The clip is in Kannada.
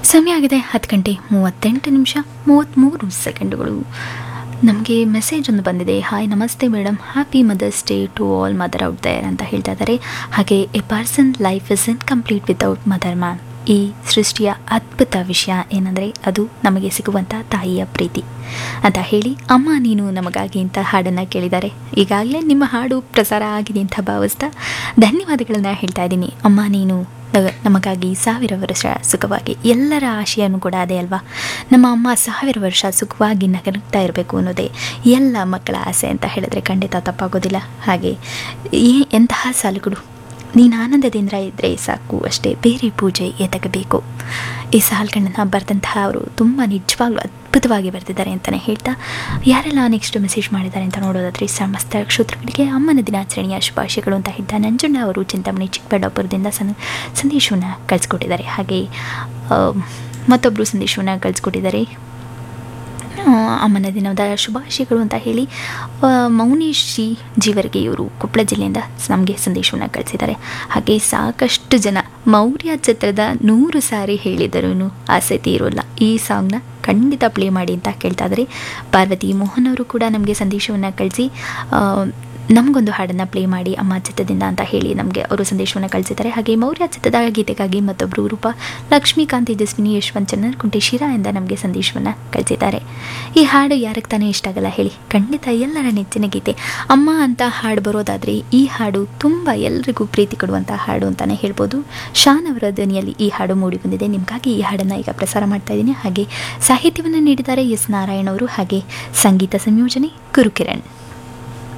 ಸಮಯ ಆಗಿದೆ ಹತ್ತು ಗಂಟೆ ಮೂವತ್ತೆಂಟು ನಿಮಿಷ ಮೂವತ್ತ್ಮೂರು ಸೆಕೆಂಡುಗಳು ನಮಗೆ ಮೆಸೇಜ್ ಒಂದು ಬಂದಿದೆ ಹಾಯ್ ನಮಸ್ತೆ madam happy mother's day to all mother out there ಅಂತ ಹೇಳ್ತಾ ಇದ್ದಾರೆ ಹಾಗೆ a person life is in complete without mother ma'am ಈ ಸೃಷ್ಟಿಯ ಅದ್ಭುತ ವಿಷಯ ಏನಂದರೆ ಅದು ನಮಗೆ ಸಿಗುವಂಥ ತಾಯಿಯ ಪ್ರೀತಿ ಅಂತ ಹೇಳಿ ಅಮ್ಮ ನೀನು ನಮಗಾಗಿ ಅಂತ ಹಾಡನ್ನು ಕೇಳಿದ್ದಾರೆ ಈಗಾಗಲೇ ನಿಮ್ಮ ಹಾಡು ಪ್ರಸಾರ ಆಗಿದೆ ಅಂತ ಭಾವಿಸ್ತಾ ಧನ್ಯವಾದಗಳನ್ನು ಹೇಳ್ತಾ ಇದ್ದೀನಿ ಅಮ್ಮ ನೀನು ನ- ನಮಗಾಗಿ ಸಾವಿರ ವರ್ಷ ಸುಖವಾಗಿ ಎಲ್ಲರ ಆಶಯನೂ ಕೂಡ ಅದೇ ಅಲ್ವಾ ನಮ್ಮ ಅಮ್ಮ ಸಾವಿರ ವರ್ಷ ಸುಖವಾಗಿ ನಗನಗ್ತಾ ಇರಬೇಕು ಅನ್ನೋದೇ ಎಲ್ಲ ಮಕ್ಕಳ ಆಸೆ ಅಂತ ಹೇಳಿದ್ರೆ ಖಂಡಿತ ತಪ್ಪಾಗೋದಿಲ್ಲ ಹಾಗೆ ಈ ಎಂತಹ ಸಾಲುಗಳು ನೀನು ಆನಂದದಿಂದ ಇದ್ದರೆ ಸಾಕು ಅಷ್ಟೇ ಬೇರೆ ಪೂಜೆ ಎದಗಬೇಕು ಈ ಸಾಲುಗಳನ್ನ ಬರೆದಂತಹ ಅವರು ತುಂಬ ನಿಜವಾಗ್ಲೂ ಅದ್ಭುತವಾಗಿ ಬರೆದಿದ್ದಾರೆ ಅಂತಲೇ ಹೇಳ್ತಾ ಯಾರೆಲ್ಲ ನೆಕ್ಸ್ಟ್ ಮೆಸೇಜ್ ಮಾಡಿದ್ದಾರೆ ಅಂತ ನೋಡೋದಾದ್ರೆ ಸಮಸ್ತ ಕ್ಷೇತ್ರಗಳಿಗೆ ಅಮ್ಮನ ದಿನಾಚರಣೆಯ ಶುಭಾಶಯಗಳು ಅಂತ ಹೇಳ್ತಾ ನಂಜುಂಡ ಅವರು ಚಿಂತಾಮಣಿ ಚಿಕ್ಕಬಳ್ಳಾಪುರದಿಂದ ಸನ್ ಸಂದೇಶವನ್ನು ಕಳಿಸ್ಕೊಟ್ಟಿದ್ದಾರೆ ಹಾಗೆ ಆ, ಮತ್ತೊಬ್ಬರು ಸಂದೇಶವನ್ನು ಕಳಿಸ್ಕೊಟ್ಟಿದ್ದಾರೆ ಆ, ಅಮ್ಮನ ದಿನದ ಶುಭಾಶಯಗಳು ಅಂತ ಹೇಳಿ ಆ, ಮೌನೇಶ್ ಜಿ ಜೀವರ್ಗೆ ಇವರು ಕೊಪ್ಪಳ ಜಿಲ್ಲೆಯಿಂದ ನಮಗೆ ಸಂದೇಶವನ್ನು ಕಳಿಸಿದ್ದಾರೆ ಹಾಗೆ ಸಾಕಷ್ಟು ಜನ ಮೌರ್ಯ ಚಿತ್ರದ ನೂರು ಸಾರಿ ಹೇಳಿದರೂ ಆಸೆ ತೀರೋಲ್ಲ ಈ ಸಾಂಗ್ನ ಖಂಡಿತ ಪ್ಲೇ ಮಾಡಿ ಅಂತ ಕೇಳ್ತಾ ಇದ್ದಾರೆ ಪಾರ್ವತಿ ಮೋಹನ್ ಅವರು ಕೂಡ ನಮಗೆ ಸಂದೇಶವನ್ನು ಕಳಿಸಿ ನಮಗೊಂದು ಹಾಡನ್ನು ಪ್ಲೇ ಮಾಡಿ ಅಮ್ಮ ಚಿತ್ತದಿಂದ ಅಂತ ಹೇಳಿ ನಮಗೆ ಅವರು ಸಂದೇಶವನ್ನು ಕಳಿಸಿದ್ದಾರೆ ಹಾಗೆ ಮೌರ್ಯ ಚಿತ್ತದ ಗೀತೆಗಾಗಿ ಮತ್ತೊಬ್ಬರು ರೂಪ ಲಕ್ಷ್ಮೀಕಾಂತ್ ತೇಜಸ್ವಿನಿ ಯಶವಂತ್ ಚನ್ನರ್ಕುಂಟೆ ಶಿರಾ ಎಂದ ನಮಗೆ ಸಂದೇಶವನ್ನು ಕಳಿಸಿದ್ದಾರೆ ಈ ಹಾಡು ಯಾರಿಗೆ ತಾನೇ ಇಷ್ಟ ಆಗಲ್ಲ ಹೇಳಿ ಖಂಡಿತ ಎಲ್ಲರ ನೆಚ್ಚಿನ ಗೀತೆ ಅಮ್ಮ ಅಂತ ಹಾಡು ಬರೋದಾದರೆ ಈ ಹಾಡು ತುಂಬ ಎಲ್ರಿಗೂ ಪ್ರೀತಿ ಕೊಡುವಂಥ ಹಾಡು ಅಂತಲೇ ಹೇಳ್ಬೋದು ಶಾನ್ ಅವರ ಧ್ವನಿಯಲ್ಲಿ ಈ ಹಾಡು ಮೂಡಿ ಬಂದಿದೆ ನಿಮಗಾಗಿ ಈ ಹಾಡನ್ನು ಈಗ ಪ್ರಸಾರ ಮಾಡ್ತಾ ಇದ್ದೀನಿ ಹಾಗೆ ಸಾಹಿತ್ಯವನ್ನು ನೀಡಿದ್ದಾರೆ ಎಸ್ ನಾರಾಯಣ್ ಅವರು ಹಾಗೆ ಸಂಗೀತ ಸಂಯೋಜನೆ ಗುರುಕಿರಣ್